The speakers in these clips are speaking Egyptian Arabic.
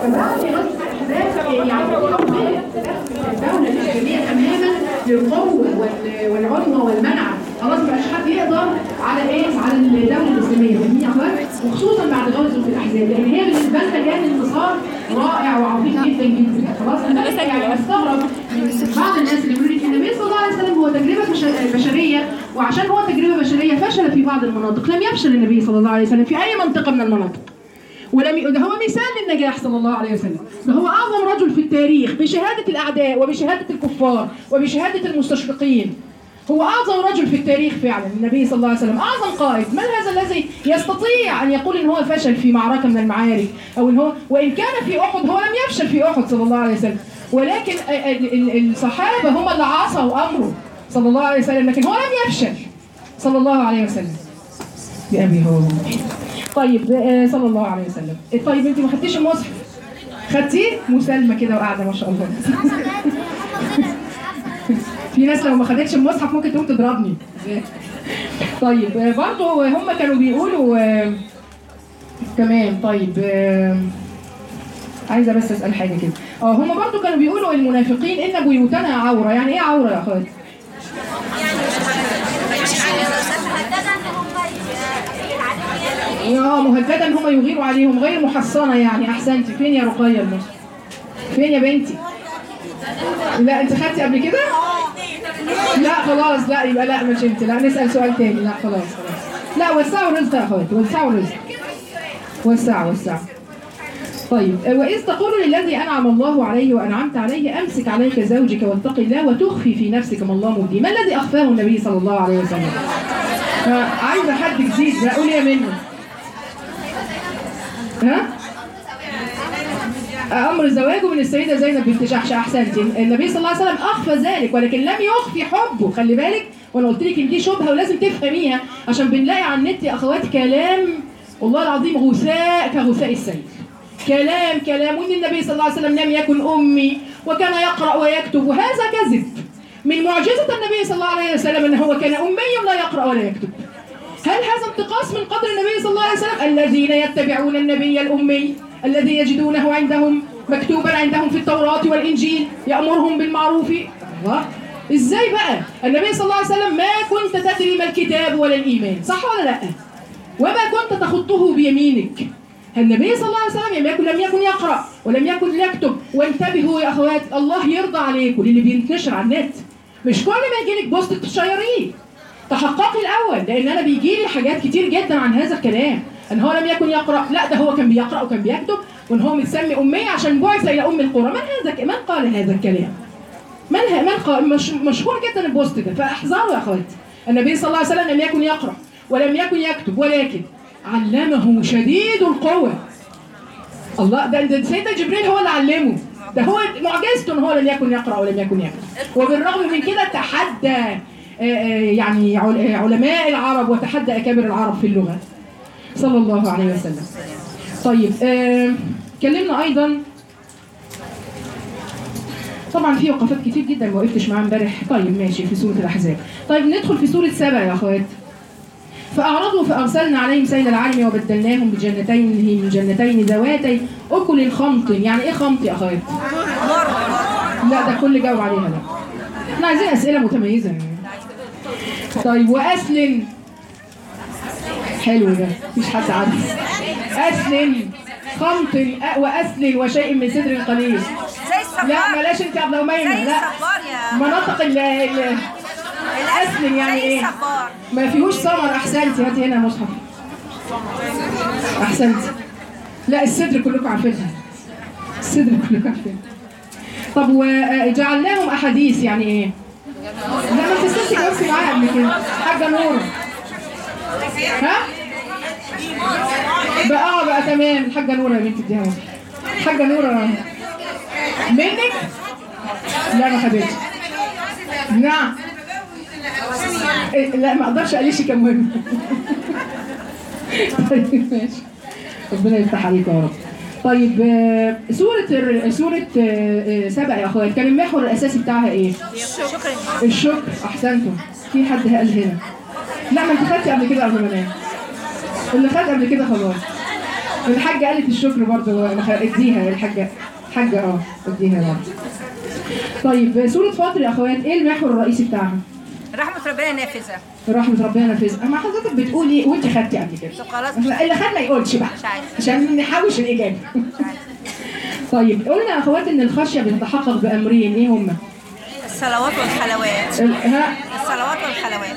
فبقى في نص احداث يعني الدوله الاسلاميه تماما للقوه وال- والعظمه والمنع خلاص ما بقاش حد يقدر على ايه على الدوله الاسلاميه فاهمين يا اخوان وخصوصا بعد غزوه الاحزاب لان هي بالنسبه لنا كان انتصار رائع وعظيم جدا جدا خلاص انا يعني بستغرب من بعض الناس اللي بيقولوا لي النبي صلى الله عليه وسلم هو تجربه بش- بشريه وعشان هو تجربه بشريه فشل في بعض المناطق لم يفشل النبي صلى الله عليه وسلم في اي منطقه من المناطق ولم ي- ده هو مثال للنجاح صلى الله عليه وسلم ده هو أعظم رجل في التاريخ بشهادة الأعداء وبشهادة الكفار وبشهادة المستشرقين هو أعظم رجل في التاريخ فعلا النبي صلى الله عليه وسلم أعظم قائد من هذا الذي يستطيع أن يقول إن هو فشل في معركة من المعارك أو إن هو وإن كان في أحد هو لم يفشل في أحد صلى الله عليه وسلم ولكن ال- ال- الصحابة هم اللي عصوا أمره صلى الله عليه وسلم لكن هو لم يفشل صلى الله عليه وسلم بأبي هو وأمي. طيب آه، صلى الله عليه وسلم آه، طيب انت ما خدتيش المصحف خدتيه مسالمه كده وقاعده ما شاء الله في ناس لو ما خدتش المصحف ممكن تقوم تضربني طيب آه، برضه هم كانوا بيقولوا آه، كمان طيب آه، عايزه بس اسال حاجه كده اه هم برضه كانوا بيقولوا المنافقين ان بيوتنا عوره يعني ايه عوره يا اخوات اه مهددا ان هم يغيروا عليهم غير محصنه يعني احسنتي فين يا رقيه المصحف فين يا بنتي لا انت خدتي قبل كده لا خلاص لا يبقى لا مش انت لا نسال سؤال تاني لا خلاص خلاص لا وسعوا الرزق يا اخواتي وسعوا الرزق وسعوا وسعوا طيب وإذ تقول للذي أنعم الله عليه وأنعمت عليه أمسك عليك زوجك واتق الله وتخفي في نفسك ما الله مبديه ما الذي أخفاه النبي صلى الله عليه وسلم ها، عايزة حد جديد بقى قولي يا منه ها أمر زواجه من السيدة زينب بنت جحش أحسنتي النبي صلى الله عليه وسلم أخفى ذلك ولكن لم يخفي حبه خلي بالك وأنا قلت لك إن دي شبهة ولازم تفهميها عشان بنلاقي على النت يا أخوات كلام والله العظيم غثاء كغثاء السيل كلام كلام وإن النبي صلى الله عليه وسلم لم يكن أمي وكان يقرأ ويكتب وهذا كذب من معجزة النبي صلى الله عليه وسلم أنه هو كان أميا لا يقرأ ولا يكتب هل هذا انتقاص من قدر النبي صلى الله عليه وسلم الذين يتبعون النبي الأمي الذي يجدونه عندهم مكتوبا عندهم في التوراة والإنجيل يأمرهم بالمعروف الله ازاي بقى النبي صلى الله عليه وسلم ما كنت تدري ما الكتاب ولا الإيمان صح ولا لا وما كنت تخطه بيمينك النبي صلى الله عليه وسلم لم يكن لم يكن يقرأ ولم يكن يكتب وانتبهوا يا أخوات الله يرضى عليكم للي بينتشر على النت مش كل ما يجيلك بوست تشيريه تحققي الاول لان انا بيجي لي حاجات كتير جدا عن هذا الكلام ان هو لم يكن يقرا لا ده هو كان بيقرا وكان بيكتب وان هو متسمي اميه عشان بعث الى ام القرى من هذا من قال هذا الكلام من ه... من قال مش... مشهور جدا البوست ده فاحذروا يا اخواتي النبي صلى الله عليه وسلم لم يكن يقرا ولم يكن يكتب ولكن علمه شديد القوه الله ده ده سيدنا جبريل هو اللي علمه ده هو معجزته ان هو لم يكن يقرا ولم يكن يكتب وبالرغم من كده تحدى آه، آه، يعني عل- آه، علماء العرب وتحدى اكابر العرب في اللغه صلى الله عليه وسلم طيب آه، اتكلمنا ايضا طبعا في وقفات كتير جدا ما وقفتش معاها امبارح طيب ماشي في سوره الاحزاب طيب ندخل في سوره سبع يا اخوات فأعرضوا فأرسلنا عليهم سيل العلم وبدلناهم بجنتين من جنتين ذواتي أكل خمط يعني إيه خمط يا أخوات؟ لا ده كل جاوب عليها لا احنا عايزين أسئلة متميزة يعني. طيب وأسل حلو ده مفيش حد عارف أسل خمط أ- وأسل وشيء من سدر قليل زي الصبار لا بلاش انت يا عبد زي الأميمة لا الصبار يا مناطق ال ال- الأسل يعني زي إيه؟ الصبار ما فيهوش ثمر احسنتي هاتي هنا مصحف احسنتي لا الصدر كلكم عارفينها الصدر كلكم عارفينها طب وجعلناهم احاديث يعني ايه لا ما انت ستي جاوبتي معايا قبل كده حاجه نور ها بقى اه بقى تمام الحاجه نوره يا بنتي اديها مصحف الحاجه نوره منك لا ما خدتش نعم إيه، لا ما اقدرش اقليش كم مهم طيب ماشي ربنا يفتح عليك يا رب طيب آه، سورة الر- سورة آه، آه، سبع يا اخوات كان المحور الاساسي بتاعها ايه؟ شكرا الشكر احسنتم في حد قال هنا لا ما انت خدتي قبل كده قبل ما انام اللي خد قبل كده خلاص الحاجة قالت الشكر برضه انا خ- اديها الحاجة حاجة اه اديها برضه طيب سورة فاطر يا اخوات ايه المحور الرئيسي بتاعها؟ رحمة ربنا نافذة رحمة ربنا نافذة اما حضرتك بتقولي وانت خدتي قبل كده طب خلاص اللي خد ما يقولش بقى مش عارف. عشان نحوش الاجابة طيب قلنا يا اخوات ان الخشية بتتحقق بامرين ايه هما؟ الصلوات والخلوات ال- ها الصلوات والخلوات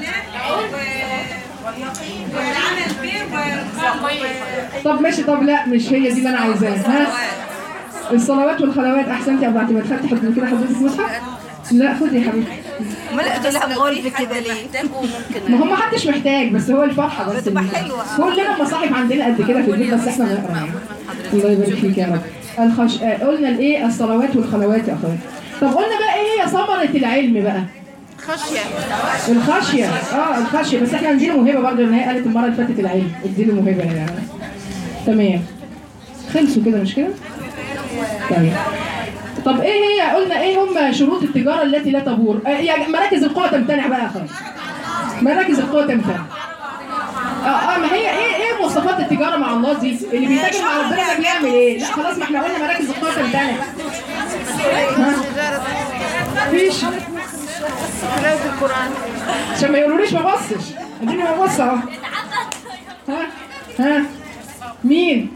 طب ماشي طب لا مش هي دي اللي انا عايزاها ها الصلوات والخلوات احسنتي يا ابو اعتماد خدتي حضرتك كده حضرتك مصحف لا خدي يا حبيبتي امال قلت لها بغرب كده ليه؟ ما هو ما حدش محتاج بس هو الفرحه بس بتبقى اللي- حلوة. كلنا مصاحف عندنا قد كده في البيت بس احنا نقرا يعني الله يبارك فيك يا رب الخش... آه، قلنا الايه الصلوات والخلوات يا اخويا طب قلنا بقى ايه هي ثمره العلم بقى خشية الخشيه اه الخشيه بس احنا عندنا موهبه برضه ان هي قالت المره اللي فاتت العلم اديله موهبه يعني تمام خلصوا كده مش كده طيب طب ايه هي قلنا ايه هم شروط التجاره التي لا تبور آه يعني مراكز القوه تمتنع بقى يا اخويا مراكز القوه تمتنع اه اه ما هي ايه ايه مواصفات التجاره مع الله دي اللي بيتاجر مع ربنا ده بيعمل ايه لا خلاص ما احنا قلنا مراكز القوه تمتنع ها؟ مفيش قراءة القرآن عشان ما يقولوليش ما بصش اديني ما بص اهو ها ها مين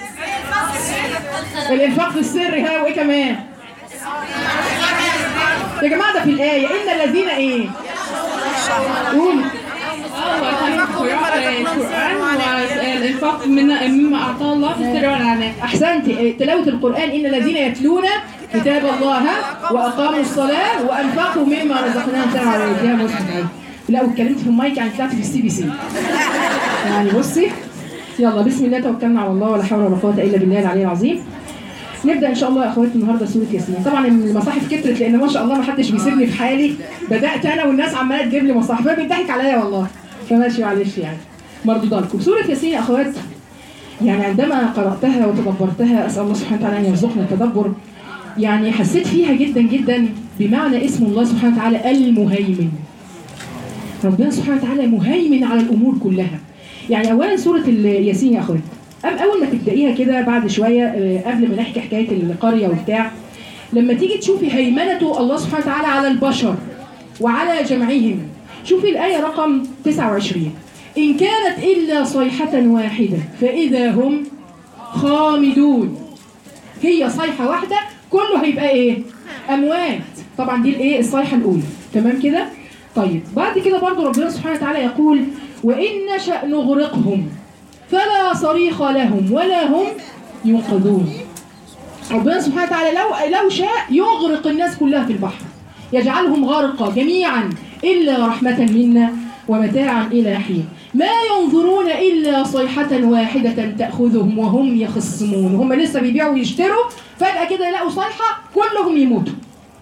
الانفاق في السر ها وايه كمان يا جماعه ده في الايه ان الذين ايه قول القرآن والإنفاق من مما أعطاه الله في السر والعلانية احسنت إيه، تلاوه القران ان الذين يتلون كتاب الله واقاموا الصلاه وانفقوا مما رزقناهم سنه على يديها مسلم لا واتكلمت في المايك يعني طلعت في السي بي سي يعني بصي يلا بسم الله توكلنا على الله ولا حول ولا قوه الا بالله العلي العظيم نبدا ان شاء الله يا اخواتي النهارده سوره ياسين طبعا المصاحف كترت لان ما شاء الله ما حدش بيسيبني في حالي بدات انا والناس عماله تجيب لي مصاحف بيضحك عليا والله فماشي معلش يعني مردود لكم سوره ياسين يا اخوات يعني عندما قراتها وتدبرتها اسال الله سبحانه وتعالى ان يرزقنا التدبر يعني حسيت فيها جدا جدا بمعنى اسم الله سبحانه وتعالى المهيمن ربنا سبحانه وتعالى مهيمن على الامور كلها يعني اولا سوره الياسين يا اخوات أم اول ما تبدايها كده بعد شويه آه، قبل ما نحكي حكايه القريه وبتاع لما تيجي تشوفي هيمنته الله سبحانه وتعالى على البشر وعلى جمعهم شوفي الايه رقم 29 ان كانت الا صيحه واحده فاذا هم خامدون هي صيحه واحده كله هيبقى ايه اموات طبعا دي الايه الصيحه الاولى تمام كده طيب بعد كده برضو ربنا سبحانه وتعالى يقول وان نشا نغرقهم فلا صريخ لهم ولا هم ينقذون ربنا سبحانه وتعالى لو لو شاء يغرق الناس كلها في البحر يجعلهم غرقا جميعا الا رحمه منا ومتاعا الى حين ما ينظرون الا صيحه واحده تاخذهم وهم يخصمون هم لسه بيبيعوا ويشتروا فجاه كده يلاقوا صيحه كلهم يموتوا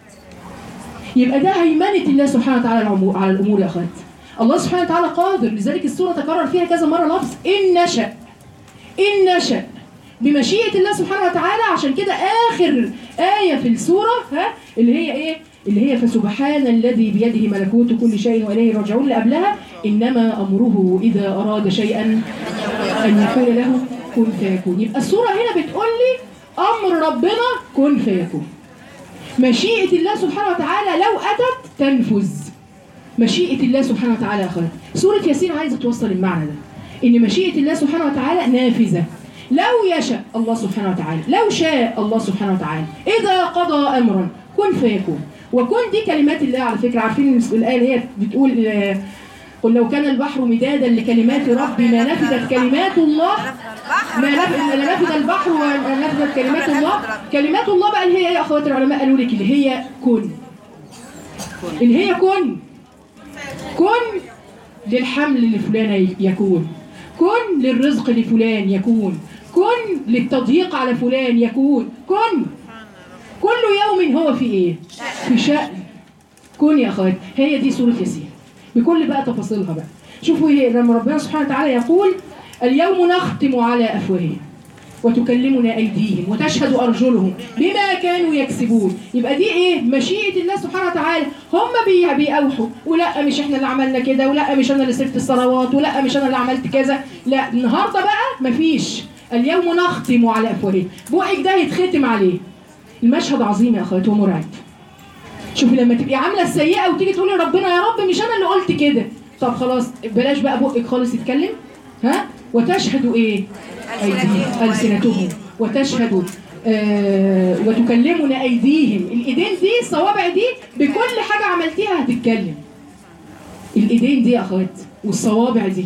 يبقى ده هيمنه الله سبحانه وتعالى العمو- على الامور يا اخوات الله سبحانه وتعالى قادر لذلك السوره تكرر فيها كذا مره لفظ ان نشأ إن نشأ بمشيئة الله سبحانه وتعالى عشان كده آخر آية في السورة ها اللي هي إيه؟ اللي هي فسبحان الذي بيده ملكوت كل شيء وإليه راجعون اللي قبلها إنما أمره إذا أراد شيئا أن يقول له كن فيكون يبقى السورة هنا بتقول لي أمر ربنا كن فيكون مشيئة الله سبحانه وتعالى لو أتت تنفذ مشيئة الله سبحانه وتعالى يا أخوات سورة ياسين عايزة توصل المعنى ده إن مشيئة الله سبحانه وتعالى نافذة لو يشاء الله سبحانه وتعالى لو شاء الله سبحانه وتعالى إذا قضى أمرا كن فيكون وكن دي كلمات الله على فكرة عارفين الآية اللي هي بتقول آه، قل لو كان البحر مدادا لكلمات ربي ما نفذت كلمات الله ما نفذ ما نفذ البحر وما نفذت كلمات الله كلمات الله بقى اللي هي ايه يا اخوات العلماء قالوا لك اللي هي كن اللي هي كن كن للحمل لفلان يكون كن للرزق لفلان يكون كن للتضييق على فلان يكون كن كل يوم هو في ايه في شأن كن يا اخوات هي دي سورة ياسين بكل بقى تفاصيلها بقى شوفوا إيه لما ربنا سبحانه وتعالى يقول اليوم نختم على افواههم وتكلمنا ايديهم وتشهد ارجلهم بما كانوا يكسبون يبقى دي ايه مشيئه الله سبحانه وتعالى هم بي- بيأوحوا ولا مش احنا اللي عملنا كده ولا مش انا اللي سبت الثروات ولا مش انا اللي عملت كذا لا النهارده بقى مفيش اليوم نختم على افواههم بقك ده يتختم عليه المشهد عظيم يا اخواتي ومرعب شوفي لما تبقي عامله السيئه وتيجي تقولي ربنا يا رب مش انا اللي قلت كده طب خلاص بلاش بقى بقك خالص يتكلم ها وتشهد ايه أيديهم ألسنتهم وتشهد آه وتكلمنا أيديهم الإيدين دي الصوابع دي بكل حاجة عملتيها هتتكلم الإيدين دي يا أخوات والصوابع دي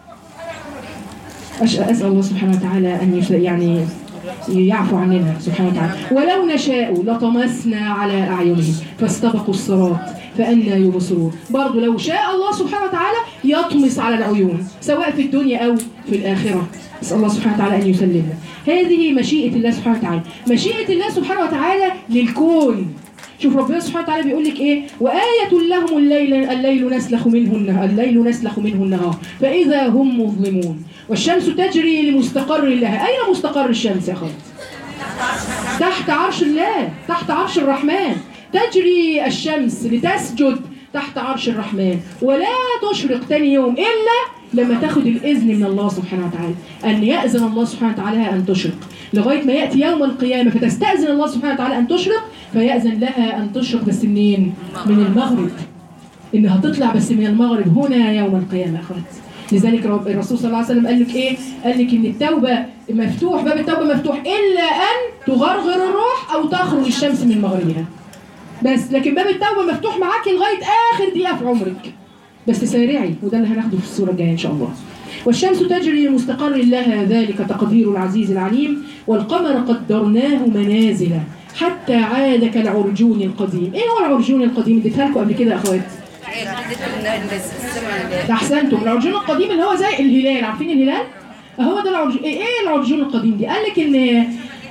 أش- أسأل الله سبحانه وتعالى أن يس- يعني يعفو عننا سبحانه وتعالى ولو نشاء لطمسنا على أعينهم فاستبقوا الصراط فأنا يبصرون برضه لو شاء الله سبحانه وتعالى يطمس على العيون سواء في الدنيا أو في الآخرة نسأل الله سبحانه وتعالى أن يسلمنا هذه مشيئة الله سبحانه وتعالى مشيئة الله سبحانه وتعالى للكون شوف ربنا سبحانه وتعالى بيقول لك ايه وآية لهم الليل الليل نسلخ منه النهار الليل نسلخ منه النهار فإذا هم مظلمون والشمس تجري لمستقر لها أين مستقر الشمس يا أخوات تحت عرش الله تحت عرش الرحمن تجري الشمس لتسجد تحت عرش الرحمن ولا تشرق تاني يوم إلا لما تاخد الإذن من الله سبحانه وتعالى أن يأذن الله سبحانه وتعالى لها أن تشرق لغاية ما يأتي يوم القيامة فتستأذن الله سبحانه وتعالى أن تشرق فيأذن لها أن تشرق بس منين؟ من المغرب إنها تطلع بس من المغرب هنا يوم القيامة يا أخوات لذلك رب الرسول صلى الله عليه وسلم قال لك ايه؟ قال لك ان التوبه مفتوح باب التوبه مفتوح الا ان تغرغر الروح او تخرج الشمس من مغربها. بس لكن باب التوبه مفتوح معاكي لغايه اخر دقيقه في عمرك. بس سارعي وده اللي هناخده في الصوره الجايه ان شاء الله. والشمس تجري لمستقر لها ذلك تقدير العزيز العليم والقمر قدرناه منازل حتى عاد كالعرجون القديم. ايه هو العرجون القديم؟ اديتها لكم قبل كده يا اخوات. احسنتم العرجون القديم اللي هو زي الهلال عارفين الهلال هو ده العرجون ايه إيه العرجون القديم دي قال لك ان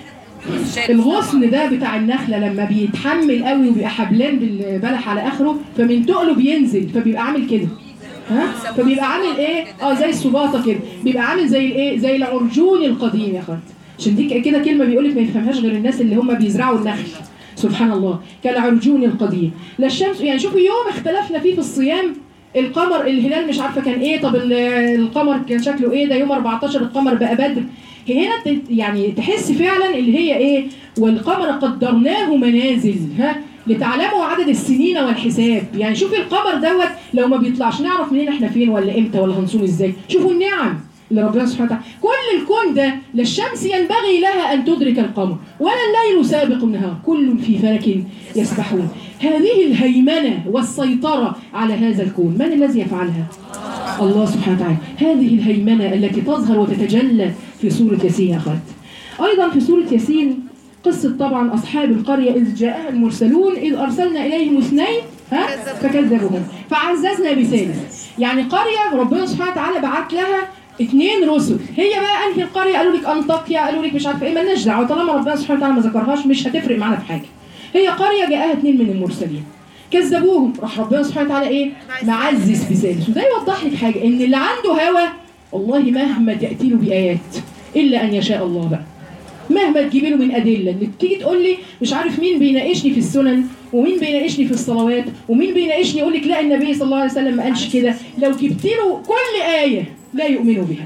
الغصن ده بتاع النخله لما بيتحمل قوي وبيبقى حبلان بالبلح على اخره فمن تقله بينزل فبيبقى عامل كده ها فبيبقى عامل ايه اه زي السباطه كده بيبقى عامل زي الايه زي العرجون القديم يا اخوات عشان دي كده كلمه بيقول لك ما يفهمهاش غير الناس اللي هم بيزرعوا النخل سبحان الله كالعرجون القديم لا الشمس يعني شوفوا يوم اختلفنا فيه في الصيام القمر الهلال مش عارفه كان ايه طب ال- القمر كان شكله ايه ده يوم 14 القمر بقى بدر هنا ت- يعني تحس فعلا اللي هي ايه والقمر قدرناه منازل ها لتعلموا عدد السنين والحساب يعني شوفي القمر دوت لو ما بيطلعش نعرف منين احنا فين ولا امتى ولا هنصوم ازاي شوفوا النعم اللي ربنا سبحانه وتعالى كل الكون ده لا الشمس ينبغي لها ان تدرك القمر ولا الليل سابق النهار كل في فلك يسبحون هذه الهيمنه والسيطره على هذا الكون من الذي يفعلها الله سبحانه وتعالى هذه الهيمنه التي تظهر وتتجلى في سوره ياسين يا اخوات ايضا في سوره ياسين قصة طبعا أصحاب القرية إذ جاءها المرسلون إذ أرسلنا إليهم اثنين ها فكذبوهم فعززنا بثالث يعني قرية ربنا سبحانه وتعالى بعت لها اثنين رسل هي بقى انهي القريه قالوا لك انطاكيا قالوا لك مش عارفه ايه مالناش دعوه طالما ربنا سبحانه وتعالى ما ذكرهاش مش هتفرق معانا في حاجه هي قريه جاءها اثنين من المرسلين كذبوهم راح ربنا سبحانه وتعالى ايه معزز بثالث وده يوضح لك حاجه ان اللي عنده هوى والله مهما تاتي له بايات الا ان يشاء الله بقى مهما تجيبي له من ادله اللي تيجي تقول لي مش عارف مين بيناقشني في السنن ومين بيناقشني في الصلوات ومين بيناقشني يقول لك لا النبي صلى الله عليه وسلم ما قالش كده لو جبت له كل ايه لا يؤمنوا بها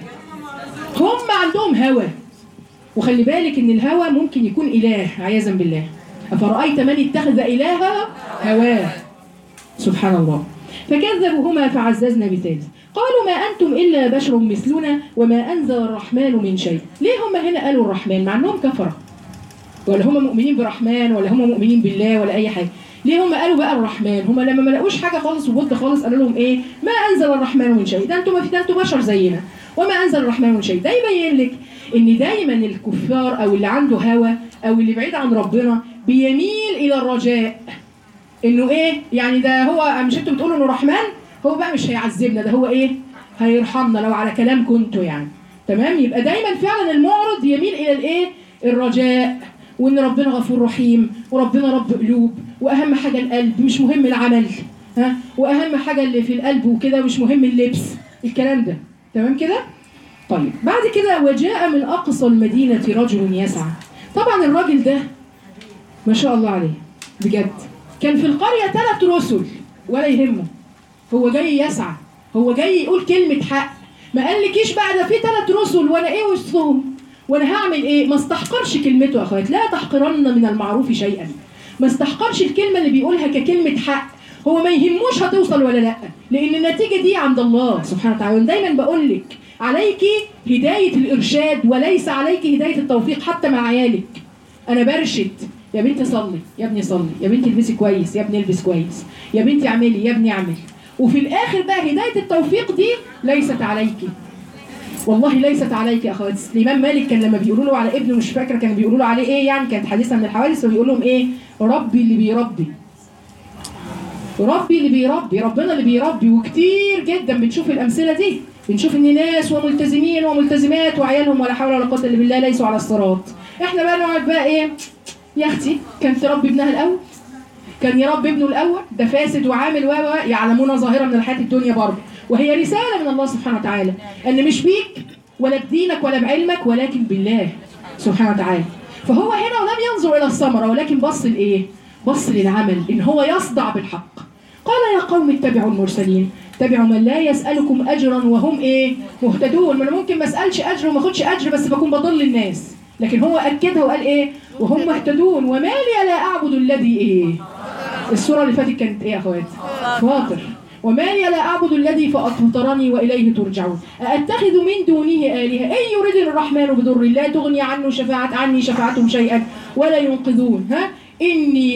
هم عندهم هوى وخلي بالك ان الهوى ممكن يكون اله عياذا بالله افرايت من اتخذ الهه هواه سبحان الله فكذبوهما فعززنا بثالث قالوا ما انتم الا بشر مثلنا وما انزل الرحمن من شيء ليه هم هنا قالوا الرحمن مع انهم كفره ولا هم مؤمنين برحمن ولا هم مؤمنين بالله ولا اي حاجه ليه هم قالوا بقى الرحمن هم لما ما لقوش حاجه خالص وبد خالص قالوا لهم ايه ما انزل الرحمن من شيء ده انتم ما في ده انتم بشر زينا وما انزل الرحمن من شيء ده يبين لك ان دايما الكفار او اللي عنده هوى او اللي بعيد عن ربنا بيميل الى الرجاء انه ايه يعني ده هو مش انتوا بتقولوا انه رحمن هو بقى مش هيعذبنا ده هو ايه هيرحمنا لو على كلام كنتوا يعني تمام يبقى دايما فعلا المعرض يميل الى الايه الرجاء وان ربنا غفور رحيم وربنا رب قلوب واهم حاجه القلب مش مهم العمل ها واهم حاجه اللي في القلب وكده مش مهم اللبس الكلام ده تمام كده طيب بعد كده وجاء من اقصى المدينه رجل يسعى طبعا الراجل ده ما شاء الله عليه بجد كان في القريه ثلاث رسل ولا يهمه هو جاي يسعى هو جاي يقول كلمه حق ما قالكيش بقى ده في ثلاث رسل وانا ايه وسطهم وانا هعمل ايه ما استحقرش كلمته يا اخوات لا تحقرن من المعروف شيئا ما استحقرش الكلمه اللي بيقولها ككلمه حق هو ما يهموش هتوصل ولا لا لان النتيجه دي عند الله سبحانه وتعالى وأنا دايما بقول لك عليك هدايه الارشاد وليس عليك هدايه التوفيق حتى مع عيالك انا برشد يا بنتي صلي يا ابني صلي يا بنتي البسي كويس يا ابني البس كويس يا بنتي اعملي يا ابني اعمل وفي الاخر بقى هدايه التوفيق دي ليست عليك والله ليست عليك يا اخوات الامام مالك كان لما بيقولوا له على ابنه مش فاكره كانوا بيقولوا له عليه ايه يعني كانت حديثه من الحوادث فبيقول لهم ايه ربي اللي بيربي ربي اللي بيربي ربنا اللي بيربي وكتير جدا بنشوف الامثله دي بنشوف ان ناس وملتزمين وملتزمات وعيالهم ولا حول ولا قوه الا بالله ليسوا على الصراط احنا بقى نقعد بقى ايه يا اختي كانت تربي ابنها الاول كان يربي ابنه الاول ده فاسد وعامل و و يعلمون ظاهره من الحياه الدنيا برضه وهي رساله من الله سبحانه وتعالى ان مش بيك ولا بدينك ولا بعلمك ولكن بالله سبحانه وتعالى فهو هنا ولم ينظر الى الثمره ولكن بص لايه؟ بص للعمل ان هو يصدع بالحق قال يا قوم اتبعوا المرسلين اتبعوا من لا يسالكم اجرا وهم ايه؟ مهتدون ما انا ممكن ما اسالش اجر وما اخدش اجر بس بكون بضل الناس لكن هو اكدها وقال ايه؟ وهم مهتدون وما لي لا اعبد الذي ايه؟ السورة اللي فاتت كانت ايه يا اخوات؟ فاطر وما لي لا اعبد الذي فاطرني واليه ترجعون أأتخذ من دونه آلهة إن يريد الرحمن بضر لا تغني عنه شفاعة عني شفاعتهم شيئا ولا ينقذون ها إني